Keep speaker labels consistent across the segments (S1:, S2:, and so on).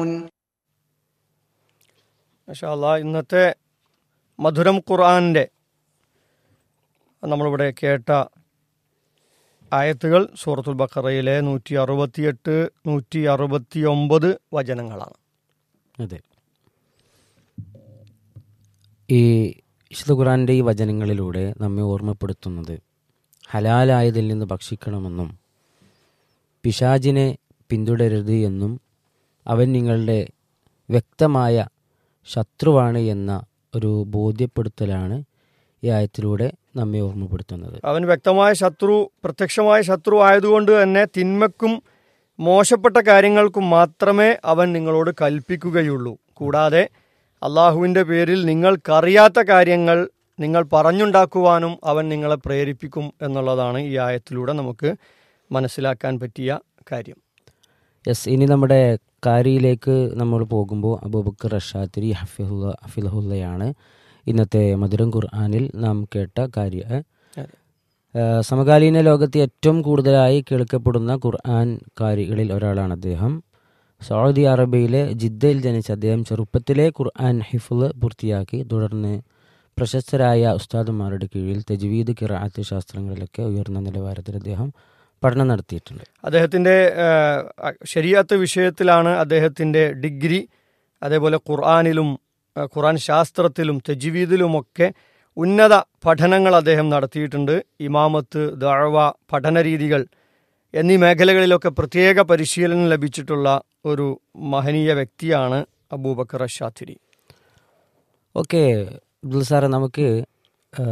S1: മാഷാല്ല ഇന്നത്തെ മധുരം ഖുർആാനിൻ്റെ നമ്മളിവിടെ കേട്ട ആയത്തുകൾ സൂറത്തുൽ ബക്കറയിലെ നൂറ്റി അറുപത്തിയെട്ട് നൂറ്റി അറുപത്തി ഒമ്പത് വചനങ്ങളാണ്
S2: അതെ ഈ വിശുദ്ധ ഖുറാൻ്റെ ഈ വചനങ്ങളിലൂടെ നമ്മെ ഓർമ്മപ്പെടുത്തുന്നത് ഹലാലായതിൽ നിന്ന് ഭക്ഷിക്കണമെന്നും പിശാജിനെ പിന്തുടരരുത് എന്നും അവൻ നിങ്ങളുടെ വ്യക്തമായ ശത്രുവാണ് എന്ന ഒരു ബോധ്യപ്പെടുത്തലാണ് ഈ ആയത്തിലൂടെ നമ്മെ ഓർമ്മപ്പെടുത്തുന്നത്
S1: അവൻ വ്യക്തമായ ശത്രു പ്രത്യക്ഷമായ ശത്രു ആയതുകൊണ്ട് തന്നെ തിന്മക്കും മോശപ്പെട്ട കാര്യങ്ങൾക്കും മാത്രമേ അവൻ നിങ്ങളോട് കൽപ്പിക്കുകയുള്ളൂ കൂടാതെ അള്ളാഹുവിൻ്റെ പേരിൽ നിങ്ങൾക്കറിയാത്ത കാര്യങ്ങൾ നിങ്ങൾ പറഞ്ഞുണ്ടാക്കുവാനും അവൻ നിങ്ങളെ പ്രേരിപ്പിക്കും എന്നുള്ളതാണ് ഈ ആയത്തിലൂടെ നമുക്ക് മനസ്സിലാക്കാൻ പറ്റിയ കാര്യം
S2: യെസ് ഇനി നമ്മുടെ കാരിയിലേക്ക് നമ്മൾ പോകുമ്പോൾ അബൂബക്കർ റഷാത്തിരി ഹഫിഹുല്ല ഹഫിലഹുല്ലയാണ് ഇന്നത്തെ മധുരം ഖുർആാനിൽ നാം കേട്ട കാര്യ
S1: അതെ.
S2: ഏഹ് സമകാലീന ലോകത്ത് ഏറ്റവും കൂടുതലായി കേൾക്കപ്പെടുന്ന ഖുർആൻ കാരികളിൽ ഒരാളാണ് അദ്ദേഹം സൗദി അറേബ്യയിലെ ജിദ്ദയിൽ ജനിച്ച അദ്ദേഹം ചെറുപ്പത്തിലെ ഖുർആൻ ഹിഫുൽ പൂർത്തിയാക്കി തുടർന്ന് പ്രശസ്തരായ ഉസ്താദുമാരുടെ കീഴിൽ തജ്വീദ് കിറാത്ത് ശാസ്ത്രങ്ങളിലൊക്കെ ഉയർന്ന നിലവാരത്തിൽ അദ്ദേഹം പഠനം നടത്തിയിട്ടുണ്ട്
S1: അദ്ദേഹത്തിൻ്റെ ശരിയാത്ത വിഷയത്തിലാണ് അദ്ദേഹത്തിൻ്റെ ഡിഗ്രി അതേപോലെ ഖുർആാനിലും ആ, ഖുർആൻ ശാസ്ത്രത്തിലും തെജ്വീദിലുമൊക്കെ ഉന്നത പഠനങ്ങൾ അദ്ദേഹം നടത്തിയിട്ടുണ്ട് ഇമാമത്ത് ദഅവ പഠന രീതികൾ എന്നീ മേഖലകളിലൊക്കെ പ്രത്യേക പരിശീലനം ലഭിച്ചിട്ടുള്ള ഒരു മഹനീയ വ്യക്തിയാണ് അബൂബക്കർ അഷാത്തിരി
S2: ഓക്കെ അബ്ദുൽ സാറെ നമുക്ക് ആ,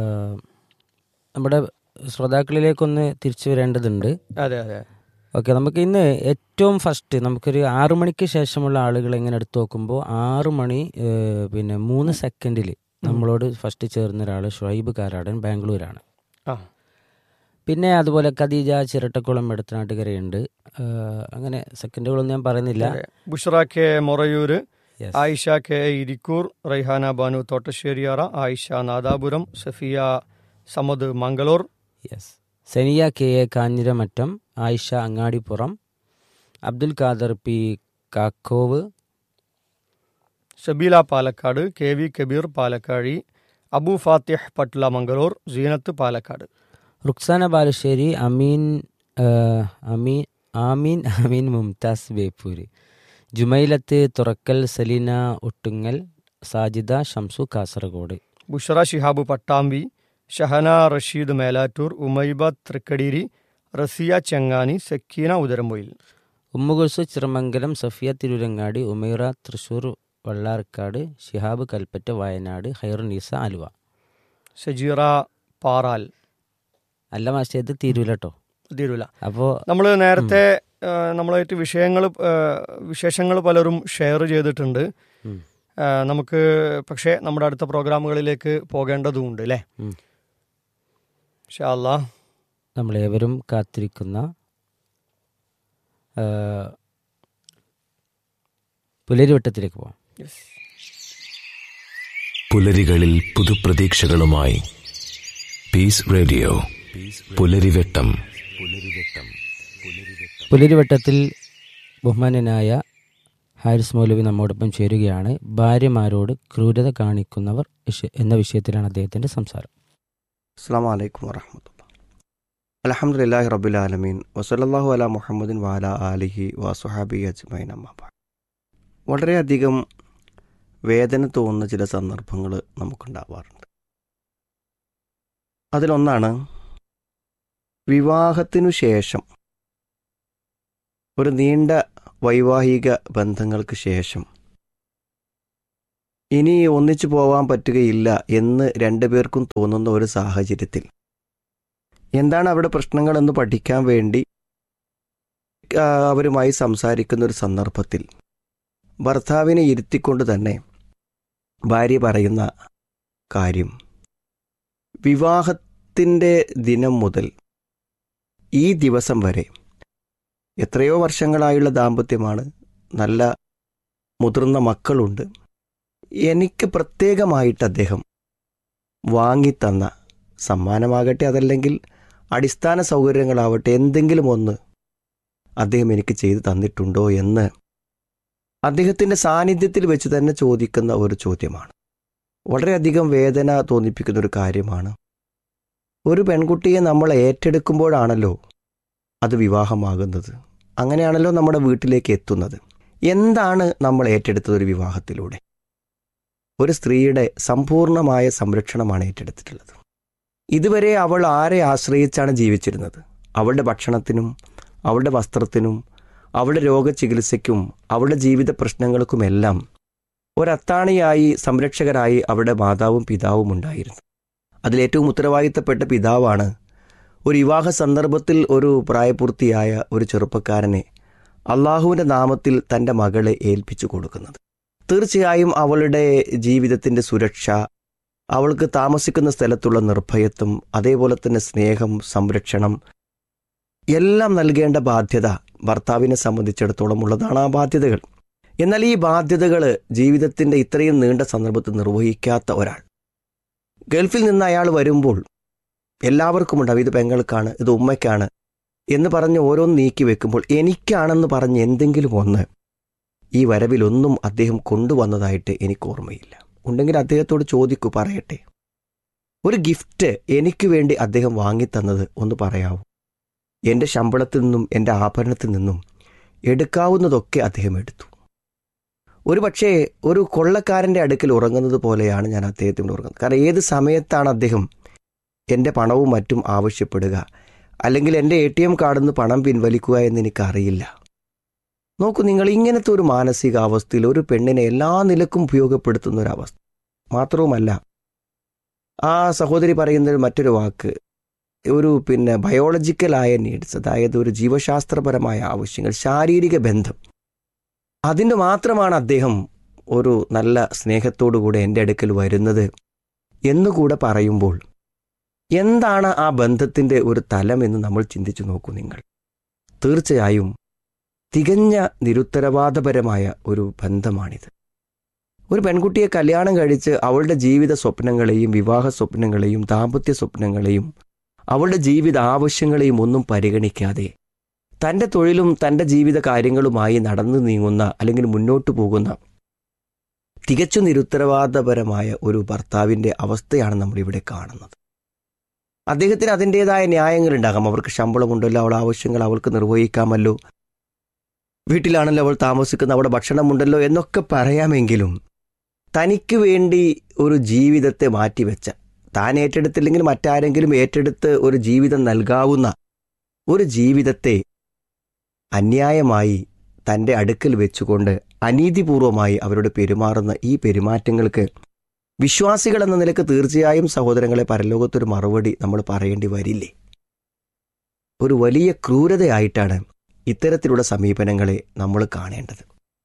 S2: നമ്മുടെ ശ്രോതാക്കളിലേക്കൊന്ന് തിരിച്ചു വരേണ്ടതുണ്ട്
S1: അതെ അതെ
S2: ഓക്കെ നമുക്ക് ഇന്ന് ഏറ്റവും ഫസ്റ്റ് നമുക്കൊരു ആറു മണിക്ക് ശേഷമുള്ള ആളുകൾ എങ്ങനെ എടുത്തു നോക്കുമ്പോൾ ആറു മണി ഏ, പിന്നെ മൂന്ന് സെക്കൻഡിൽ നമ്മളോട് ഫസ്റ്റ് ചേർന്ന ഒരാൾ ഷുഹൈബ് കാരാടൻ ബാംഗ്ലൂരാണ്
S1: ആ
S2: പിന്നെ അതുപോലെ ഖദീജ ചിരട്ടക്കുളം എടുത്തനാട്ടുകരയുണ്ട് ആ, അങ്ങനെ സെക്കൻഡുകളൊന്നും ഞാൻ പറയുന്നില്ല
S1: അതെ. Bushra K Morayur
S2: Yes.
S1: Ayisha K A Irikkur Raihana Banu Thottasseriyara Ayisha Nadapuram Safiya Samad Mangalore
S2: yes Saniya K A Kanjiramattam Ayisha Angadippuram Abdul Khader P Kakkov
S1: Shabeela Palakkad K V Kabeer Palakkazhi Abu Fathih Patla Mangalore Zeenath Palakkad
S2: Ruksana Balussery Ameen ആ, അമീൻ ആമീൻ അമീൻ മുംതാസ് ബേപ്പൂര് ജുമൈലത്ത് തുറക്കൽ സലീന ഒട്ടുങ്ങൽ സാജിദ ഷംസു കാസർഗോഡ്
S1: ബുഷറ ഷിഹാബ് പട്ടാമ്പി ഷഹന റഷീദ് മേലാറ്റൂർ ഉമൈബ തൃക്കടീരി റസിയ ചെങ്ങാനി സക്കീന ഉദരമ്പൊയിൽ
S2: ഉമ്മുകുൽസു ചിറമംഗലം സഫിയ തിരുരങ്ങാടി ഉമൈറ തൃശൂർ വള്ളാർക്കാട് ഷിഹാബ് കൽപ്പറ്റ വയനാട് ഹൈറുനീസ ആലുവ
S1: ഷജീറ പാറാൽ
S2: അല്ല മാസ്റ്റേ ഇത് തീരൂലട്ടോ
S1: തീരൂല
S2: അപ്പോൾ
S1: നമ്മൾ നേരത്തെ ആ, നമ്മളായിട്ട് വിഷയങ്ങൾ വിശേഷങ്ങൾ പലരും ഷെയർ ചെയ്തിട്ടുണ്ട്
S2: ഉം.
S1: ആ, നമുക്ക് പക്ഷേ നമ്മുടെ അടുത്ത പ്രോഗ്രാമുകളിലേക്ക് പോകേണ്ടതുണ്ട് അല്ലേ
S2: ഉം.
S1: ഷാ അല്ലാ
S2: നമ്മളേവരും കാത്തിരിക്കുന്ന ആ, പുലരിവട്ടത്തിലേക്ക് പോവാം
S3: പുലരികളിൽ പുതുപ്രതീക്ഷകളുമായി പീസ് റേഡിയോ പുലരിവെട്ടം
S2: പുലരിവട്ടത്തിൽ ബഹുമാനനായ ഹാരിസ് മൗലവി നമ്മോടൊപ്പം ചേരുകയാണ് ഭാര്യമാരോട് ക്രൂരത കാണിക്കുന്നവർ വിഷ- എന്ന വിഷയത്തിലാണ് അദ്ദേഹത്തിന്റെ സംസാരം
S4: അസ്സാം വലൈക്കും വറഹമത്തുള്ള അലഹമുല്ലാഹി റബുലാലമീൻ വസലല്ലാഹു അല മുഹമ്മദിൻ വാല ആലിഹി വസുഹാബി അജ്മൈൻ അമ്മാബ വളരെയധികം വേദന തോന്നുന്ന ചില സന്ദർഭങ്ങൾ നമുക്കുണ്ടാവാറുണ്ട് അതിലൊന്നാണ് വിവാഹത്തിനു ശേഷം ഒരു നീണ്ട വൈവാഹിക ബന്ധങ്ങൾക്ക് ശേഷം ഇനി ഒന്നിച്ചു പോവാൻ പറ്റുകയില്ല എന്ന് രണ്ടുപേർക്കും തോന്നുന്ന ഒരു സാഹചര്യത്തിൽ എന്താണ് അവിടെ പ്രശ്നങ്ങളെന്ന് പഠിക്കാൻ വേണ്ടി ആ, അവരുമായി സംസാരിക്കുന്ന ഒരു സന്ദർഭത്തിൽ ഭർത്താവിനെ ഇരുത്തിക്കൊണ്ട് തന്നെ ഭാര്യ പറയുന്ന കാര്യം വിവാഹത്തിൻ്റെ ദിനം മുതൽ ഈ ദിവസം വരെ എത്രയോ വർഷങ്ങളായുള്ള ദാമ്പത്യമാണ് നല്ല മുതിർന്ന മക്കളുണ്ട് എനിക്ക് പ്രത്യേകമായിട്ട് അദ്ദേഹം വാങ്ങിത്തന്ന സമ്മാനമാകട്ടെ അതല്ലെങ്കിൽ അടിസ്ഥാന സൗകര്യങ്ങളാവട്ടെ എന്തെങ്കിലും ഒന്ന് അദ്ദേഹം എനിക്ക് ചെയ്തു തന്നിട്ടുണ്ടോ എന്ന് അദ്ദേഹത്തിൻ്റെ സാന്നിധ്യത്തിൽ വെച്ച് തന്നെ ചോദിക്കുന്ന ഒരു ചോദ്യമാണ് വളരെയധികം വേദന തോന്നിപ്പിക്കുന്ന ഒരു കാര്യമാണ് ഒരു പെൺകുട്ടിയെ നമ്മൾ ഏറ്റെടുക്കുമ്പോഴാണല്ലോ അത് വിവാഹമാകുന്നത് അങ്ങനെയാണല്ലോ നമ്മുടെ വീട്ടിലേക്ക് എത്തുന്നത് എന്താണ് നമ്മൾ ഏറ്റെടുത്തത് ഒരു വിവാഹത്തിലൂടെ ഒരു സ്ത്രീയുടെ സമ്പൂർണമായ സംരക്ഷണമാണ് ഏറ്റെടുത്തിട്ടുള്ളത് ഇതുവരെ അവൾ ആരെ ആശ്രയിച്ചാണ് ജീവിച്ചിരുന്നത് അവളുടെ ഭക്ഷണത്തിനും അവളുടെ വസ്ത്രത്തിനും അവളുടെ രോഗചികിത്സയ്ക്കും അവളുടെ ജീവിത പ്രശ്നങ്ങൾക്കുമെല്ലാം ഒരത്താണിയായി സംരക്ഷകരായി അവളുടെ മാതാവും പിതാവും ഉണ്ടായിരുന്നു അതിലേറ്റവും ഉത്തരവാദിത്തപ്പെട്ട പിതാവാണ് ഒരു വിവാഹ സന്ദർഭത്തിൽ ഒരു പ്രായപൂർത്തിയായ ഒരു ചെറുപ്പക്കാരനെ അള്ളാഹുവിൻ്റെ നാമത്തിൽ തൻ്റെ മകളെ ഏൽപ്പിച്ചു കൊടുക്കുന്നത് തീർച്ചയായും അവളുടെ ജീവിതത്തിൻ്റെ സുരക്ഷ അവൾക്ക് താമസിക്കുന്ന സ്ഥലത്തുള്ള നിർഭയത്വം അതേപോലെ തന്നെ സ്നേഹം സംരക്ഷണം എല്ലാം നൽകേണ്ട ബാധ്യത ഭർത്താവിനെ സംബന്ധിച്ചിടത്തോളം ഉള്ളതാണ് ആ ബാധ്യതകൾ എന്നാൽ ഈ ബാധ്യതകൾ ജീവിതത്തിൻ്റെ ഇത്രയും നീണ്ട സന്ദർഭത്തിൽ നിർവഹിക്കാത്ത ഒരാൾ ഗൾഫിൽ നിന്ന് അയാൾ വരുമ്പോൾ എല്ലാവർക്കും ഉണ്ടാവും ഇത് പെങ്ങൾക്കാണ് ഇത് ഉമ്മയ്ക്കാണ് എന്ന് പറഞ്ഞ് ഓരോന്ന് നീക്കി വെക്കുമ്പോൾ എനിക്കാണെന്ന് പറഞ്ഞ് എന്തെങ്കിലും ഒന്ന് ഈ വരവിലൊന്നും അദ്ദേഹം കൊണ്ടുവന്നതായിട്ട് എനിക്ക് ഓർമ്മയില്ല ഉണ്ടെങ്കിൽ അദ്ദേഹത്തോട് ചോദിക്കൂ പറയട്ടെ ഒരു ഗിഫ്റ്റ് എനിക്ക് വേണ്ടി അദ്ദേഹം വാങ്ങിത്തന്നത് ഒന്ന് പറയാവൂ എൻ്റെ ശമ്പളത്തിൽ നിന്നും എൻ്റെ ആഭരണത്തിൽ നിന്നും എടുക്കാവുന്നതൊക്കെ അദ്ദേഹം എടുത്തു ഒരു പക്ഷേ ഒരു കൊള്ളക്കാരൻ്റെ അടുക്കൽ ഉറങ്ങുന്നത് പോലെയാണ് ഞാൻ അദ്ദേഹത്തിനോട് ഉറങ്ങുന്നത് കാരണം ഏത് സമയത്താണ് അദ്ദേഹം എൻ്റെ പണവും മറ്റും ആവശ്യപ്പെടുക അല്ലെങ്കിൽ എൻ്റെ എ ടി എം കാർഡിൽ നിന്ന് പണം പിൻവലിക്കുക എന്ന് എനിക്കറിയില്ല നോക്കൂ നിങ്ങൾ ഇങ്ങനത്തെ ഒരു മാനസികാവസ്ഥയിൽ ഒരു പെണ്ണിനെ എല്ലാ നിലക്കും ഉപയോഗപ്പെടുത്തുന്ന ഒരു അവസ്ഥ മാത്രവുമല്ല ആ സഹോദരി പറയുന്ന ഒരു മറ്റൊരു വാക്ക് ഒരു പിന്നെ ബയോളജിക്കലായ നീഡ്സ് അതായത് ഒരു ജീവശാസ്ത്രപരമായ ആവശ്യങ്ങൾ ശാരീരിക ബന്ധം അതിന് മാത്രമാണ് അദ്ദേഹം ഒരു നല്ല സ്നേഹത്തോടുകൂടെ എൻ്റെ അടുക്കൽ വരുന്നത് എന്നുകൂടെ പറയുമ്പോൾ എന്താണ് ആ ബന്ധത്തിൻ്റെ ഒരു തലം എന്ന് നമ്മൾ ചിന്തിച്ചു നോക്കൂ നിങ്ങൾ തീർച്ചയായും തികഞ്ഞ നിരുത്തരവാദപരമായ ഒരു ബന്ധമാണിത് ഒരു പെൺകുട്ടിയെ കല്യാണം കഴിച്ച് അവളുടെ ജീവിത സ്വപ്നങ്ങളെയും വിവാഹ സ്വപ്നങ്ങളെയും ദാമ്പത്യ സ്വപ്നങ്ങളെയും അവളുടെ ജീവിത ആവശ്യങ്ങളെയും ഒന്നും പരിഗണിക്കാതെ തൻ്റെ തൊഴിലും തൻ്റെ ജീവിത കാര്യങ്ങളുമായി നടന്നു നീങ്ങുന്ന അല്ലെങ്കിൽ മുന്നോട്ട് പോകുന്ന തികച്ചും നിരുത്തരവാദപരമായ ഒരു ഭർത്താവിൻ്റെ അവസ്ഥയാണ് നമ്മൾ ഇവിടെ കാണുന്നത് അദ്ദേഹത്തിന് അതിൻ്റെതായ ന്യായങ്ങളുണ്ടാകാം അവർക്ക് ശമ്പളമുണ്ടല്ലോ അവളുടെ ആവശ്യങ്ങൾ അവൾക്ക് നിർവഹിക്കാമല്ലോ വീട്ടിലാണല്ലോ അവൾ താമസിക്കുന്ന അവിടെ ഭക്ഷണമുണ്ടല്ലോ എന്നൊക്കെ പറയാമെങ്കിലും തനിക്ക് വേണ്ടി ഒരു ജീവിതത്തെ മാറ്റിവെച്ച താൻ ഏറ്റെടുത്തില്ലെങ്കിൽ മറ്റാരെങ്കിലും ഏറ്റെടുത്ത് ഒരു ജീവിതം നൽകാവുന്ന ഒരു ജീവിതത്തെ അന്യായമായി തൻ്റെ അടുക്കൽ വെച്ചുകൊണ്ട് അനീതിപൂർവമായി അവരോട് പെരുമാറുന്ന ഈ പെരുമാറ്റങ്ങൾക്ക് വിശ്വാസികൾ എന്ന നിലക്ക് തീർച്ചയായും സഹോദരങ്ങളെ പരലോകത്തൊരു മറുപടി നമ്മൾ പറയേണ്ടി വരില്ലേ ഒരു വലിയ ക്രൂരതയായിട്ടാണ് ഇത്തരത്തിലുള്ള സമീപനങ്ങളെ നമ്മൾ കാണേണ്ടത്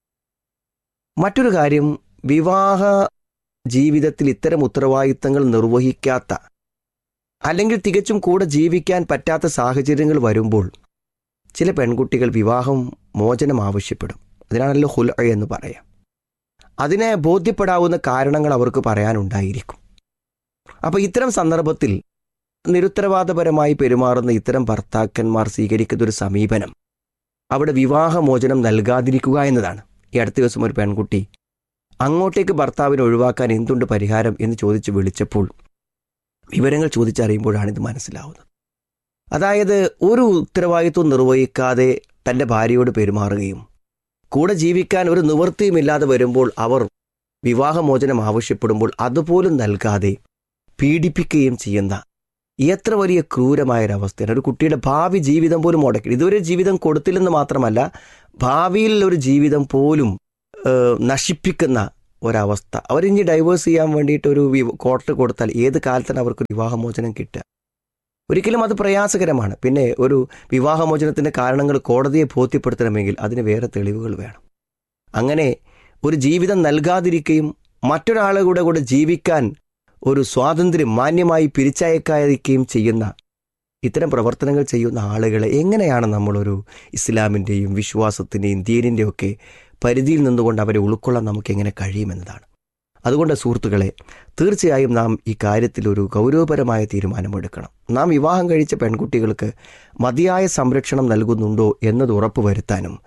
S4: മറ്റൊരു കാര്യം വിവാഹ ജീവിതത്തിൽ ഇത്തരം ഉത്തരവാദിത്തങ്ങൾ നിർവഹിക്കാത്ത അല്ലെങ്കിൽ തികച്ചും കൂടെ ജീവിക്കാൻ പറ്റാത്ത സാഹചര്യങ്ങൾ വരുമ്പോൾ ചില പെൺകുട്ടികൾ വിവാഹം മോചനം ആവശ്യപ്പെടും അതിനാണല്ലോ ഹുൽ എന്ന് പറയാം അതിനെ ബോധ്യപ്പെടാവുന്ന കാരണങ്ങൾ അവർക്ക് പറയാനുണ്ടായിരിക്കും അപ്പോൾ ഇത്തരം സന്ദർഭത്തിൽ നിരുത്തരവാദപരമായി പെരുമാറുന്ന ഇത്തരം ഭർത്താക്കന്മാർ സ്വീകരിക്കുന്ന ഒരു സമീപനം അവിടെ വിവാഹമോചനം നൽകാതിരിക്കുക എന്നതാണ് ഈ അടുത്ത ദിവസം ഒരു പെൺകുട്ടി അങ്ങോട്ടേക്ക് ഭർത്താവിനെ ഒഴിവാക്കാൻ എന്തുണ്ട് പരിഹാരം എന്ന് ചോദിച്ച് വിളിച്ചപ്പോൾ വിവരങ്ങൾ ചോദിച്ചറിയുമ്പോഴാണ് ഇത് മനസ്സിലാവുന്നത് അതായത് ഒരു ഉത്തരവാദിത്വം നിർവഹിക്കാതെ തൻ്റെ ഭാര്യയോട് പെരുമാറുകയും കൂടെ ജീവിക്കാൻ ഒരു നിവൃത്തിയുമില്ലാതെ വരുമ്പോൾ അവർ വിവാഹമോചനം ആവശ്യപ്പെടുമ്പോൾ അതുപോലും നൽകാതെ പീഡിപ്പിക്കുകയും ചെയ്യുന്ന എത്ര വലിയ ക്രൂരമായൊരവസ്ഥയാണ് ഒരു കുട്ടിയുടെ ഭാവി ജീവിതം പോലും മുടക്കി ഇതുവരെ ജീവിതം കൊടുത്തില്ലെന്ന് മാത്രമല്ല ഭാവിയിൽ ഒരു ജീവിതം പോലും ഏഹ്, നശിപ്പിക്കുന്ന ഒരവസ്ഥ അവരിഞ്ഞ് ഡൈവേഴ്സ് ചെയ്യാൻ വേണ്ടിയിട്ട് ഒരു വി- കോർട്ട് കൊടുത്താൽ ഏത് കാലത്താണ് അവർക്ക് വിവാഹമോചനം കിട്ടുക ഒരിക്കലും അത് പ്രയാസകരമാണ് പിന്നെ ഒരു വിവാഹമോചനത്തിൻ്റെ കാരണങ്ങൾ കോടതിയെ ബോധ്യപ്പെടുത്തണമെങ്കിൽ അതിന് വേറെ തെളിവുകൾ വേണം അങ്ങനെ ഒരു ജീവിതം നൽകാതിരിക്കുകയും മറ്റൊരാളുടെ കൂടെ ജീവിക്കാൻ ഒരു സ്വാതന്ത്ര്യം മാന്യമായി പിരിച്ചയക്കാതിരിക്കുകയും ചെയ്യുന്ന ഇത്തരം പ്രവർത്തനങ്ങൾ ചെയ്യുന്ന ആളുകളെ എങ്ങനെയാണ് നമ്മളൊരു ഇസ്ലാമിൻ്റെയും വിശ്വാസത്തിൻ്റെയും ദീനിൻ്റെയും ഒക്കെ പരിധിയിൽ നിന്നുകൊണ്ട് അവരെ ഉൾക്കൊള്ളാൻ നമുക്ക് എങ്ങനെ കഴിയുമെന്നതാണ് അതുകൊണ്ട് സുഹൃത്തുക്കളെ തീർച്ചയായും നാം ഈ കാര്യത്തിൽ ഒരു ഗൗരവപരമായ തീരുമാനമെടുക്കണം നാം വിവാഹം കഴിച്ച പെൺകുട്ടികൾക്ക് മതിയായ സംരക്ഷണം നൽകുന്നുണ്ടോ എന്നത് ഉറപ്പുവരുത്താനും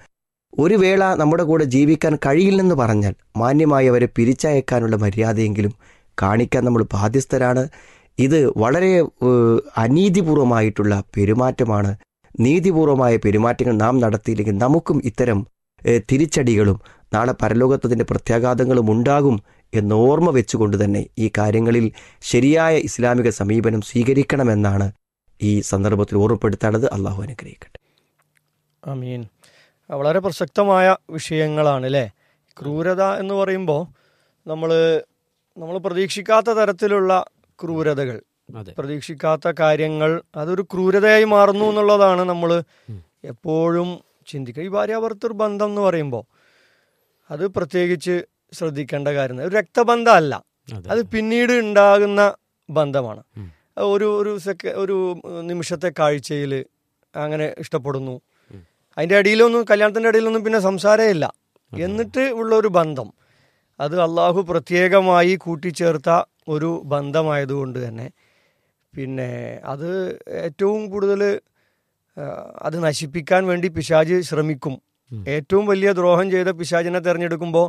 S4: ഒരു വേള നമ്മുടെ കൂടെ ജീവിക്കാൻ കഴിയില്ലെന്ന് പറഞ്ഞാൽ മാന്യമായി അവരെ പിരിച്ചയക്കാനുള്ള മര്യാദയെങ്കിലും കാണിക്കാൻ നമ്മൾ ബാധ്യസ്ഥരാണ് ഇത് വളരെ ഏഹ്, അനീതിപൂർവമായിട്ടുള്ള പെരുമാറ്റമാണ് നീതിപൂർവമായ പെരുമാറ്റങ്ങൾ നാം നടത്തിയില്ലെങ്കിൽ നമുക്കും ഇത്തരം ഏഹ്, തിരിച്ചടികളും നാളെ പരലോകത്തതിൻ്റെ പ്രത്യാഘാതങ്ങളും ഉണ്ടാകും എന്ന് ഓർമ്മ വെച്ചുകൊണ്ട് തന്നെ ഈ കാര്യങ്ങളിൽ ശരിയായ ഇസ്ലാമിക സമീപനം സ്വീകരിക്കണമെന്നാണ് ഈ സന്ദർഭത്തിൽ ഓർമ്മപ്പെടുത്താനുള്ളത് അള്ളാഹു അനുഗ്രഹിക്കട്ടെ
S1: അമീൻ വളരെ പ്രസക്തമായ വിഷയങ്ങളാണ് അല്ലേ ക്രൂരത എന്ന് പറയുമ്പോൾ നമ്മൾ നമ്മൾ പ്രതീക്ഷിക്കാത്ത തരത്തിലുള്ള ക്രൂരതകൾ
S2: അതെ
S1: പ്രതീക്ഷിക്കാത്ത കാര്യങ്ങൾ അതൊരു ക്രൂരതയായി മാറുന്നു എന്നുള്ളതാണ് നമ്മൾ എപ്പോഴും ചിന്തിക്കുക ഈ ഭാര്യാഭർത്തൃ ബന്ധം എന്ന് പറയുമ്പോൾ അത് പ്രത്യേകിച്ച് ശ്രദ്ധിക്കേണ്ട കാര്യം ഒരു രക്തബന്ധമല്ല
S2: അതെ
S1: അത് പിന്നീട് ഉണ്ടാകുന്ന ബന്ധമാണ്
S2: ഉം.
S1: അത് ഒരു ഒരു സെക്ക ഒരു നിമിഷത്തെ കാഴ്ചയിൽ അങ്ങനെ ഇഷ്ടപ്പെടുന്നു
S2: ഉം.
S1: അതിൻ്റെ അടിയിലൊന്നും കല്യാണത്തിൻ്റെ അടിയിലൊന്നും പിന്നെ സംസാരമേ ഇല്ല എന്നിട്ട് ഉള്ള ഒരു ബന്ധം അത് അള്ളാഹു പ്രത്യേകമായി കൂട്ടിച്ചേർത്ത ഒരു ബന്ധമായതുകൊണ്ട് തന്നെ പിന്നെ അത് ഏറ്റവും കൂടുതൽ അത് നശിപ്പിക്കാൻ വേണ്ടി പിശാജ് ശ്രമിക്കും
S2: ഉം.
S1: ഏറ്റവും വലിയ ദ്രോഹം ചെയ്ത പിശാജിനെ തിരഞ്ഞെടുക്കുമ്പോൾ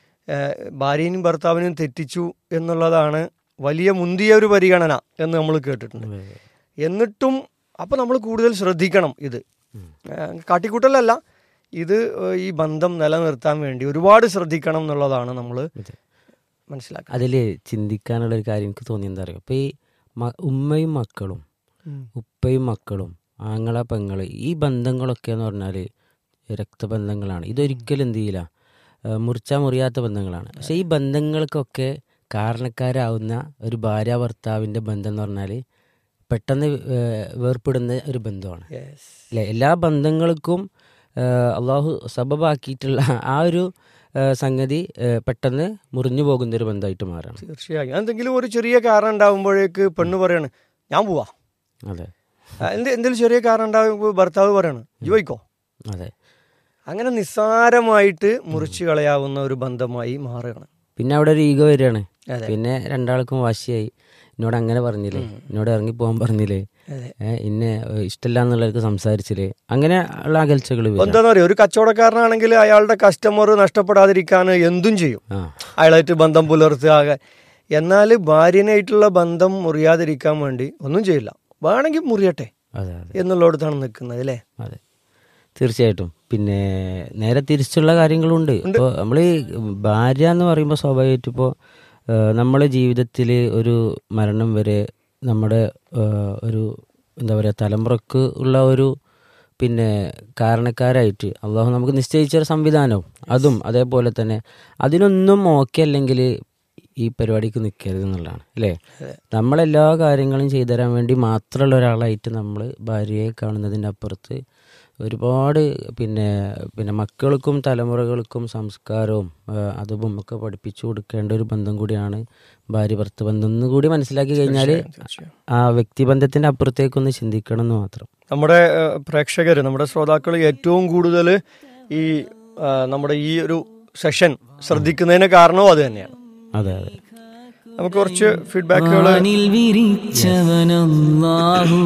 S1: ഭാര്യയും ഭർത്താവിനും തെറ്റിച്ചു എന്നുള്ളതാണ് വലിയ മുന്തിയ ഒരു പരിഗണന എന്ന് നമ്മൾ കേട്ടിട്ടുണ്ട്
S2: അതെ.
S1: എന്നിട്ടും അപ്പം നമ്മൾ കൂടുതൽ ശ്രദ്ധിക്കണം ഇത്
S2: ഉം.
S1: ഏഹ് കാട്ടിക്കൂട്ടലല്ല ഇത് ഏഹ് ഈ ബന്ധം നിലനിർത്താൻ വേണ്ടി ഒരുപാട് ശ്രദ്ധിക്കണം എന്നുള്ളതാണ് നമ്മൾ
S2: അതെ.
S1: മനസ്സിലാക്കുന്നത്
S2: അതിൽ ചിന്തിക്കാനുള്ള ഒരു കാര്യം എനിക്ക് തോന്നി എന്താ പറയുക അപ്പോൾ ഈ മ- ഉമ്മയും മക്കളും ഉപ്പയും മക്കളും ആങ്ങള പെങ്ങള് ഈ ബന്ധങ്ങളൊക്കെ എന്ന് പറഞ്ഞാൽ രക്തബന്ധങ്ങളാണ് ഇതൊരിക്കലും എന്ത് ചെയ്യില്ല ആ, മുറിച്ചാ മുറിയാത്ത ബന്ധങ്ങളാണ് പക്ഷെ ഈ ബന്ധങ്ങൾക്കൊക്കെ കാരണക്കാരാവുന്ന ഒരു ഭാര്യ ഭർത്താവിൻ്റെ ബന്ധം എന്ന് പറഞ്ഞാൽ പെട്ടെന്ന് ഏ, വേർപ്പെടുന്ന ഒരു ബന്ധമാണ്
S1: Yes.
S2: അല്ലെ എല്ലാ ബന്ധങ്ങൾക്കും ആ, അള്ളാഹു സബബാക്കിയിട്ടുള്ള ആ ഒരു ആ, സംഗതി ആ, പെട്ടെന്ന് മുറിഞ്ഞു പോകുന്ന ഒരു ബന്ധമായിട്ട് മാറാണ്
S1: തീർച്ചയായും എന്തെങ്കിലും ഒരു ചെറിയ കാരണം ഉണ്ടാകുമ്പോഴേക്ക് പെണ്ണ് പറയാണ് ഞാൻ പോവാ
S2: അതെ
S1: ആ, എന്ത് എന്തെങ്കിലും ചെറിയ കാരണം ഉണ്ടാകുമ്പോൾ ഭർത്താവ് പറയാണ് ജോയിക്കോ
S2: അതെ
S1: അങ്ങനെ നിസ്സാരമായിട്ട് മുറിച്ചു കളയാവുന്ന ഒരു ബന്ധമായി മാറുകയാണ്
S2: പിന്നെ അവിടെ ഒരു ഈഗോ വരികയാണ്
S1: അതെ.
S2: പിന്നെ രണ്ടാൾക്കും വാശിയായി എന്നോട് അങ്ങനെ പറഞ്ഞില്ലേ എന്നോട് ഇറങ്ങി പോകാൻ പറഞ്ഞില്ലേ
S1: അതെ.
S2: ഏഹ് ഇന്നെ ഏഹ് ഇഷ്ടമില്ല എന്നുള്ളവർക്ക് സംസാരിച്ചില്ലേ അങ്ങനെ ഉള്ള അകൽച്ചകൾ വരും
S1: എന്താന്ന് പറയുക ഒരു കച്ചവടക്കാരനാണെങ്കിൽ അയാളുടെ കസ്റ്റമർ നഷ്ടപ്പെടാതിരിക്കാൻ എന്തും ചെയ്യും
S2: ആ
S1: അയാളായിട്ട് ബന്ധം പുലർത്തുക എന്നാൽ ഭാര്യനായിട്ടുള്ള ബന്ധം മുറിയാതിരിക്കാൻ വേണ്ടി ഒന്നും ചെയ്യില്ല വേണമെങ്കിൽ മുറിയട്ടെ
S2: അതെ അതെ
S1: എന്നുള്ളിടത്താണ് നിൽക്കുന്നത് അല്ലേ
S2: അതെ തീർച്ചയായിട്ടും പിന്നെ നേരെ തിരിച്ചുള്ള കാര്യങ്ങളുണ്ട് ഇപ്പോൾ നമ്മൾ ഈ ഭാര്യ എന്ന് പറയുമ്പോൾ സ്വാഭാവികമായിട്ടും ഇപ്പോൾ നമ്മളെ ജീവിതത്തിൽ ഒരു മരണം വരെ നമ്മുടെ ഏഹ്, ഒരു എന്താ പറയുക തലമുറക്ക് ഉള്ള ഒരു പിന്നെ കാരണക്കാരായിട്ട് അള്ളാഹു നമുക്ക് നിശ്ചയിച്ച ഒരു സംവിധാനവും അതും അതേപോലെ തന്നെ അതിനൊന്നും ഓക്കെ അല്ലെങ്കിൽ ഈ പരിപാടിക്ക് നിൽക്കരുത് എന്നുള്ളതാണ് അല്ലേ നമ്മളെല്ലാ കാര്യങ്ങളും ചെയ്തു തരാൻ വേണ്ടി മാത്രമുള്ള ഒരാളായിട്ട് നമ്മൾ ഭാര്യയെ കാണുന്നതിൻ്റെ അപ്പുറത്ത് ഒരുപാട് പിന്നെ പിന്നെ മക്കൾക്കും തലമുറകൾക്കും സംസ്കാരവും ആ, അതും ഒക്കെ പഠിപ്പിച്ചു കൊടുക്കേണ്ട ഒരു ബന്ധം കൂടിയാണ് ഭാര്യ ഭർത്ത ബന്ധം എന്ന് കൂടി മനസ്സിലാക്കി കഴിഞ്ഞാൽ
S1: തീർച്ചയായും.
S2: ആ വ്യക്തിബന്ധത്തിൻ്റെ അപ്പുറത്തേക്കൊന്ന് ചിന്തിക്കണം എന്ന് മാത്രം
S1: നമ്മുടെ പ്രേക്ഷകർ നമ്മുടെ ശ്രോതാക്കൾ ഏറ്റവും കൂടുതൽ ഈ ആ, നമ്മുടെ ഈ ഒരു സെഷൻ ശ്രദ്ധിക്കുന്നതിന് കാരണവും അത് തന്നെയാണ്
S2: അതെ അതെ
S1: നമുക്ക് കുറച്ച് ഫീഡ്ബാക്കുകൾ
S5: വാനിൽ വിരിച്ചവനല്ലാഹു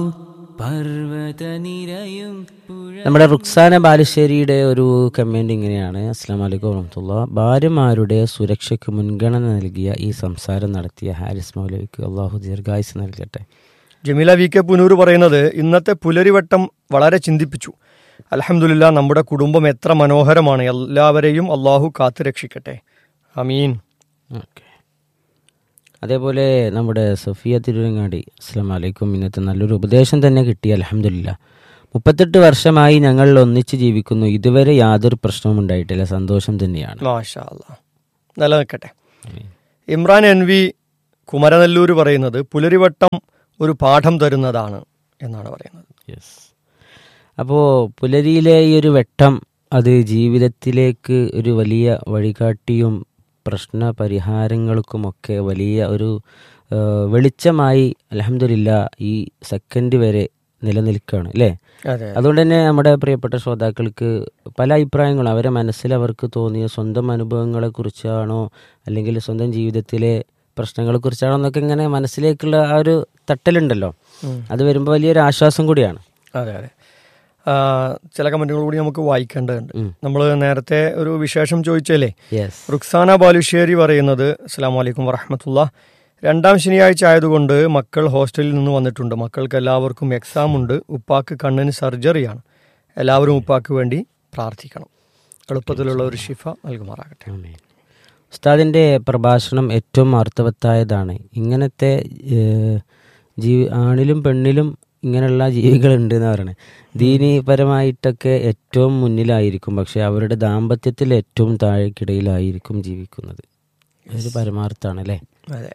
S5: പർവ്വത നിരയും പുഴ
S2: നമ്മുടെ റുക്സാന ബാലുശ്ശേരിയുടെ ഒരു കമൻറ്റ് ഇങ്ങനെയാണ് അസ്സാം വലൈക്കും വറഹമത്തുള്ള ഭാര്യമാരുടെ സുരക്ഷയ്ക്ക് മുൻഗണന നൽകിയ ഈ സംസാരം നടത്തിയ ഹാരിസ് മൗലവിക്ക് അള്ളാഹു ദീർഘായുസ് നൽകട്ടെ
S1: ജമീല വി കെ പുനൂർ പറയുന്നത് ഇന്നത്തെ പുലരിവട്ടം വളരെ ചിന്തിപ്പിച്ചു അലഹമുല്ല നമ്മുടെ കുടുംബം എത്ര മനോഹരമാണ് എല്ലാവരെയും അള്ളാഹു കാത്തു രക്ഷിക്കട്ടെ അമീൻ
S2: ഓക്കെ അതേപോലെ നമ്മുടെ സഫിയ തിരുവങ്ങാടി അസ്സാം വലൈക്കും ഇന്നത്തെ നല്ലൊരു ഉപദേശം തന്നെ കിട്ടി അലഹമില്ല മുപ്പത്തെട്ട് വർഷമായി ഞങ്ങൾ ഒന്നിച്ച് ജീവിക്കുന്നു ഇതുവരെ യാതൊരു പ്രശ്നവും ഉണ്ടായിട്ടില്ല സന്തോഷം തന്നെയാണ്
S1: മാഷാ അല്ലാ നിലനിൽക്കട്ടെ ഇമ്രാൻ എൻ വി കുമരനെല്ലൂർ പറയുന്നത് പുലരിവട്ടം ഒരു പാഠം തരുന്നതാണ് എന്നാണ് പറയുന്നത്
S2: യെസ് അപ്പോൾ പുലരിയിലെ ഈ ഒരു വെട്ടം അത് ജീവിതത്തിലേക്ക് ഒരു വലിയ വഴികാട്ടിയും പ്രശ്ന പരിഹാരങ്ങൾക്കുമൊക്കെ വലിയ ഒരു ആ, വെളിച്ചമായി അലഹമില്ല ഈ സെക്കൻഡ് വരെ നിലനിൽക്കുകയാണ് അല്ലേ
S1: അതെ
S2: അതുകൊണ്ട് തന്നെ നമ്മുടെ പ്രിയപ്പെട്ട ശ്രോതാക്കൾക്ക് പല അഭിപ്രായങ്ങളും അവരെ മനസ്സിൽ അവർക്ക് തോന്നിയ സ്വന്തം അനുഭവങ്ങളെ കുറിച്ചാണോ അല്ലെങ്കിൽ സ്വന്തം ജീവിതത്തിലെ പ്രശ്നങ്ങളെ കുറിച്ചാണോ എന്നൊക്കെ ഇങ്ങനെ മനസ്സിലേക്കുള്ള ആ ഒരു തട്ടലുണ്ടല്ലോ
S1: ഉം.
S2: അത് വരുമ്പോൾ വലിയൊരു ആശ്വാസം കൂടിയാണ്
S1: അതെ അതെ ആ, ചില കമന്റുകൾ കൂടി നമുക്ക് വായിക്കേണ്ടതുണ്ട്
S2: ഉം.
S1: നമ്മൾ നേരത്തെ ഒരു വിശേഷം ചോദിച്ചല്ലേ
S2: യെസ്
S1: റുക്സാന ബാലുശ്ശേരി പറയുന്നത് അസ്സാം വലൈക്കും വറഹമത്തുള്ള രണ്ടാം ശനിയാഴ്ച ആയതുകൊണ്ട് മക്കൾ ഹോസ്റ്റലിൽ നിന്ന് വന്നിട്ടുണ്ട് മക്കൾക്ക് എല്ലാവർക്കും എക്സാം ഉണ്ട് ഉപ്പാക്ക് കണ്ണിന് സർജറിയാണ് എല്ലാവരും ഉപ്പാക്ക് വേണ്ടി പ്രാർത്ഥിക്കണം എളുപ്പത്തിലുള്ള ഒരു ഷിഫ നൽകുമാറാകട്ടെ
S2: ഉസ്താദിൻ്റെ പ്രഭാഷണം ഏറ്റവും അർത്ഥവത്തായതാണ് ഇങ്ങനത്തെ ഏഹ്, ജീവി ആണിലും പെണ്ണിലും ഇങ്ങനെയുള്ള ജീവികളുണ്ട് എന്ന് പറയണത് ദീനീപരമായിട്ടൊക്കെ ഏറ്റവും മുന്നിലായിരിക്കും പക്ഷെ അവരുടെ ദാമ്പത്യത്തിൽ ഏറ്റവും താഴേക്കിടയിലായിരിക്കും ജീവിക്കുന്നത് ഒരു പരമാർത്ഥാണ് അല്ലേ
S1: അതെ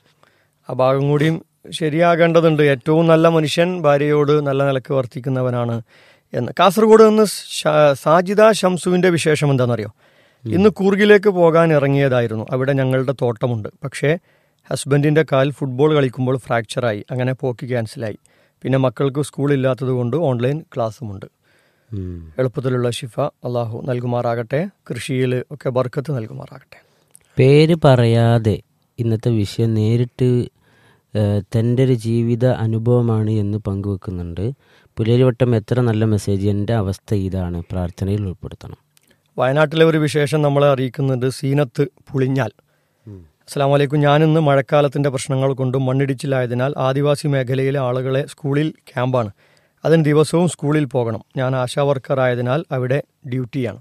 S1: ആ ഭാഗം കൂടിയും ശരിയാകേണ്ടതുണ്ട് ഏറ്റവും നല്ല മനുഷ്യൻ ഭാര്യയോട് നല്ല നിലക്ക് വർത്തിക്കുന്നവനാണ് എന്ന് കാസർഗോഡ് നിന്ന് ഷ- സാജിദ ഷംസുവിന്റെ വിശേഷം എന്താണെന്നറിയോ ഇന്ന് കൂർഗിലേക്ക് പോകാൻ ഇറങ്ങിയതായിരുന്നു അവിടെ ഞങ്ങളുടെ തോട്ടമുണ്ട് പക്ഷേ ഹസ്ബൻഡിന്റെ കാൽ ഫുട്ബോൾ കളിക്കുമ്പോൾ ഫ്രാക്ചറായി അങ്ങനെ പോക്ക് ക്യാൻസലായി പിന്നെ മക്കൾക്ക് സ്കൂളില്ലാത്തത് കൊണ്ട് ഓൺലൈൻ ക്ലാസ്സുമുണ്ട്
S2: ഉം.
S1: എളുപ്പത്തിലുള്ള ഷിഫ അള്ളാഹു നൽകുമാറാകട്ടെ കൃഷിയിൽ ഒക്കെ ബർക്കത്ത് നൽകുമാറാകട്ടെ
S2: പേര് പറയാതെ ഇന്നത്തെ വിഷയം നേരിട്ട് ഏഹ്, തൻ്റെ ഒരു ജീവിത അനുഭവമാണ് എന്ന് പങ്കുവെക്കുന്നുണ്ട് പുലരിവട്ടം എത്ര നല്ല മെസ്സേജ് എൻ്റെ അവസ്ഥ ഇതാണ് പ്രാർത്ഥനയിൽ ഉൾപ്പെടുത്തണം
S1: വയനാട്ടിലെ ഒരു വിശേഷം നമ്മളെ അറിയിക്കുന്നുണ്ട് സീനത്ത് പുളിഞ്ഞാൽ അസ്സാം വലൈക്കും ഞാനിന്ന് മഴക്കാലത്തിന്റെ പ്രശ്നങ്ങൾ കൊണ്ടും മണ്ണിടിച്ചിലായതിനാൽ ആദിവാസി മേഖലയിലെ ആളുകളെ സ്കൂളിൽ ക്യാമ്പാണ് അതിന് ദിവസവും സ്കൂളിൽ പോകണം ഞാൻ ആശാ വർക്കർ ആയതിനാൽ അവിടെ ഡ്യൂട്ടിയാണ്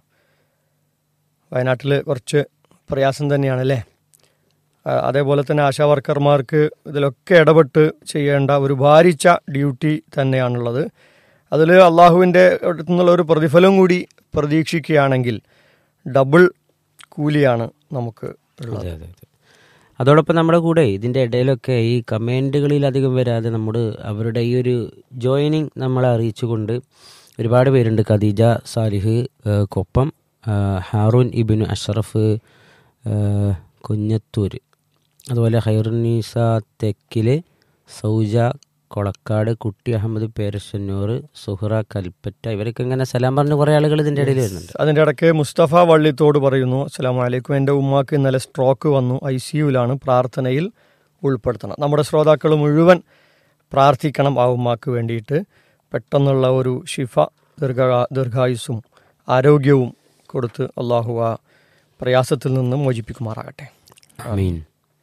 S1: വയനാട്ടിൽ കുറച്ച് പ്രയാസം തന്നെയാണ് അല്ലേ ആ, അതേപോലെ തന്നെ ആശാ വർക്കർമാർക്ക് ഇതിലൊക്കെ ഇടപെട്ട് ചെയ്യേണ്ട ഒരു ഭാരിച്ച ഡ്യൂട്ടി തന്നെയാണുള്ളത് അതിൽ അള്ളാഹുവിൻ്റെ അടുത്തു നിന്നുള്ള ഒരു പ്രതിഫലം കൂടി പ്രതീക്ഷിക്കുകയാണെങ്കിൽ ഡബിൾ കൂലിയാണ് നമുക്ക് ഉള്ളത്
S2: അതെ അതെ അതെ അതോടൊപ്പം നമ്മുടെ കൂടെ ഇതിൻ്റെ ഇടയിലൊക്കെ ഈ കമൻറ്റുകളിൽ അധികം വരാതെ നമ്മുടെ അവരുടെ ഈ ഒരു ജോയിനിങ് നമ്മളെ അറിയിച്ചുകൊണ്ട് ഒരുപാട് പേരുണ്ട് ഖദീജ സാലിഹ് ഏഹ്, കൊപ്പം ഏഹ്, ഹാറൂൻ ഇബിനു അഷറഫ് ഏഹ്, കുഞ്ഞത്തൂർ അതുപോലെ ഹൈറുന്നീസ തെക്കില് സൗജ കൊളക്കാട് കുട്ടി അഹമ്മദ് പേരശന്നൂർ സുഹറ കൽപ്പറ്റ ഇവരൊക്കെ ഇങ്ങനെ സലാം പറഞ്ഞ കുറേ ആളുകൾ ഇതിൻ്റെ ഇടയിൽ വരുന്നുണ്ട്
S1: അതിൻ്റെ ഇടയ്ക്ക് മുസ്തഫ വള്ളിത്തോട് പറയുന്നു അസ്സലാമു അലൈക്കും എൻ്റെ ഉമ്മാക്ക് ഇന്നലെ സ്ട്രോക്ക് വന്നു ഐ സി യുവിലാണ് പ്രാർത്ഥനയിൽ ഉൾപ്പെടുത്തണം നമ്മുടെ ശ്രോതാക്കൾ മുഴുവൻ പ്രാർത്ഥിക്കണം ആ ഉമ്മാക്ക് വേണ്ടിയിട്ട് പെട്ടെന്നുള്ള ഒരു ഷിഫ ദീർഘ ദീർഘായുസ്സും ആരോഗ്യവും കൊടുത്ത് അള്ളാഹു ആ പ്രയാസത്തിൽ നിന്ന് മോചിപ്പിക്കുമാറാകട്ടെ
S2: മീൻ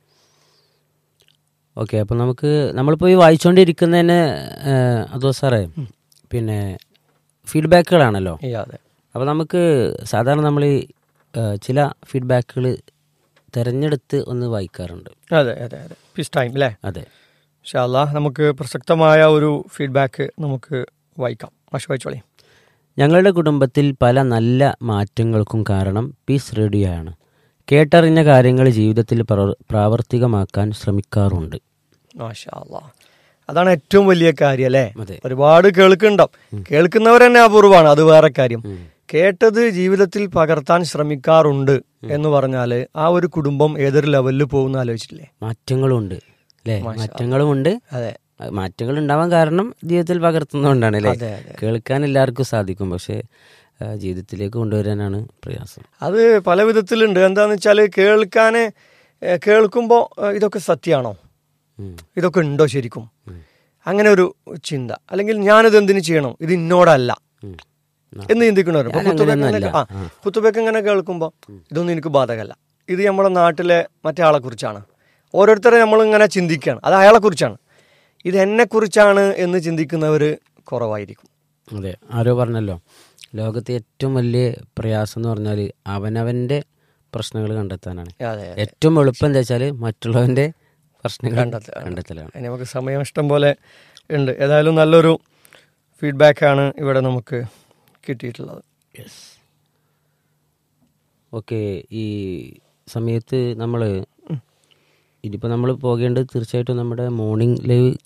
S2: ഓക്കെ അപ്പം നമുക്ക് നമ്മളിപ്പോൾ ഈ വായിച്ചുകൊണ്ടിരിക്കുന്നതിന് ഏഹ്, അതോ സാറേ പിന്നെ ഫീഡ്ബാക്കുകളാണല്ലോ
S1: ഈ അതെ
S2: അപ്പോൾ നമുക്ക് സാധാരണ നമ്മൾ ഈ ഏഹ്, ചില ഫീഡ്ബാക്കുകൾ തിരഞ്ഞെടുത്ത് ഒന്ന് വായിക്കാറുണ്ട്
S1: അതെ അതെ അതെ പീസ് ടൈം അല്ലേ
S2: അതെ
S1: ഷാല്ല നമുക്ക് പ്രസക്തമായ ഒരു ഫീഡ്ബാക്ക് നമുക്ക് വായിക്കാം മാഷ് വായിച്ചോളി
S2: ഞങ്ങളുടെ കുടുംബത്തിൽ പല നല്ല മാറ്റങ്ങൾക്കും കാരണം പീസ് റേഡിയോയാണ് കേട്ടറിഞ്ഞ കാര്യങ്ങൾ ജീവിതത്തിൽ പ്രവർ- പ്രാവർത്തികമാക്കാൻ ശ്രമിക്കാറുണ്ട്
S1: മാഷാ അല്ലാ. അതാണ് ഏറ്റവും വലിയ കാര്യം അല്ലേ
S2: അതെ.
S1: ഒരുപാട് കേൾക്കുന്നുണ്ടാവും കേൾക്കുന്നവർ തന്നെ അപൂർവമാണ് അത് വേറെ കാര്യം കേട്ടത് ജീവിതത്തിൽ പകർത്താൻ ശ്രമിക്കാറുണ്ട് എന്ന് പറഞ്ഞാൽ ആ ഒരു കുടുംബം ഏതൊരു ലെവലിൽ പോകുന്ന ആലോചിച്ചില്ലേ
S2: മാറ്റങ്ങളുണ്ട് അല്ലേ മാറ്റങ്ങളുമുണ്ട്
S1: അതെ
S2: മാറ്റങ്ങൾ ഉണ്ടാവാൻ കാരണം ജീവിതത്തിൽ പകർത്തുന്നതുകൊണ്ടാണ് അല്ലേ
S1: അതെ, അതെ.
S2: കേൾക്കാൻ എല്ലാവർക്കും സാധിക്കും പക്ഷേ ആ, ജീവിതത്തിലേക്ക് കൊണ്ടുവരാനാണ് പ്രയാസം
S1: അത് പല വിധത്തിലുണ്ട് എന്താന്ന് വെച്ചാൽ കേൾക്കാൻ കേൾക്കുമ്പോൾ ഇതൊക്കെ സത്യമാണോ
S2: ഉം.
S1: ഇതൊക്കെ ഉണ്ടോ ശരിക്കും അങ്ങനെ ഒരു ചിന്ത അല്ലെങ്കിൽ ഞാനിത് എന്തിനു ചെയ്യണം ഇത് ഇന്നോടല്ല
S2: ഉം.
S1: എന്ന് ചിന്തിക്കണവർ
S2: ഞാൻ അങ്ങനെയൊന്നുമല്ല.
S1: ആ കുത്തുബേക്ക് ഇങ്ങനെ കേൾക്കുമ്പോൾ ഇതൊന്നും എനിക്ക് ബാധകമല്ല ഇത് നമ്മുടെ നാട്ടിലെ മറ്റേ ആളെ കുറിച്ചാണ് ഓരോരുത്തരെ നമ്മൾ ഇങ്ങനെ ചിന്തിക്കുകയാണ് അത് അയാളെ കുറിച്ചാണ് ഇത് എന്നെ കുറിച്ചാണ് എന്ന് ചിന്തിക്കുന്നവർ കുറവായിരിക്കും
S2: അതെ ആരോ പറഞ്ഞല്ലോ ലോകത്തെ ഏറ്റവും വലിയ പ്രയാസം എന്ന് പറഞ്ഞാൽ അവനവൻ്റെ പ്രശ്നങ്ങൾ കണ്ടെത്താനാണ്
S1: അതെ
S2: ഏറ്റവും എളുപ്പം എന്താ വെച്ചാൽ മറ്റുള്ളവൻ്റെ പ്രശ്നങ്ങൾ
S1: കണ്ടെത്തുക.
S2: കണ്ടെത്തലാണ്
S1: അതിന് നമുക്ക് സമയം ഇഷ്ടം പോലെ ഉണ്ട് ഏതായാലും നല്ലൊരു ഫീഡ്ബാക്കാണ് ഇവിടെ നമുക്ക് കിട്ടിയിട്ടുള്ളത്
S2: ഓക്കെ ഈ സമയത്ത് നമ്മൾ ഇനിയിപ്പോൾ നമ്മൾ പോകേണ്ടത് തീർച്ചയായിട്ടും നമ്മുടെ മോർണിംഗ് ലൈവ്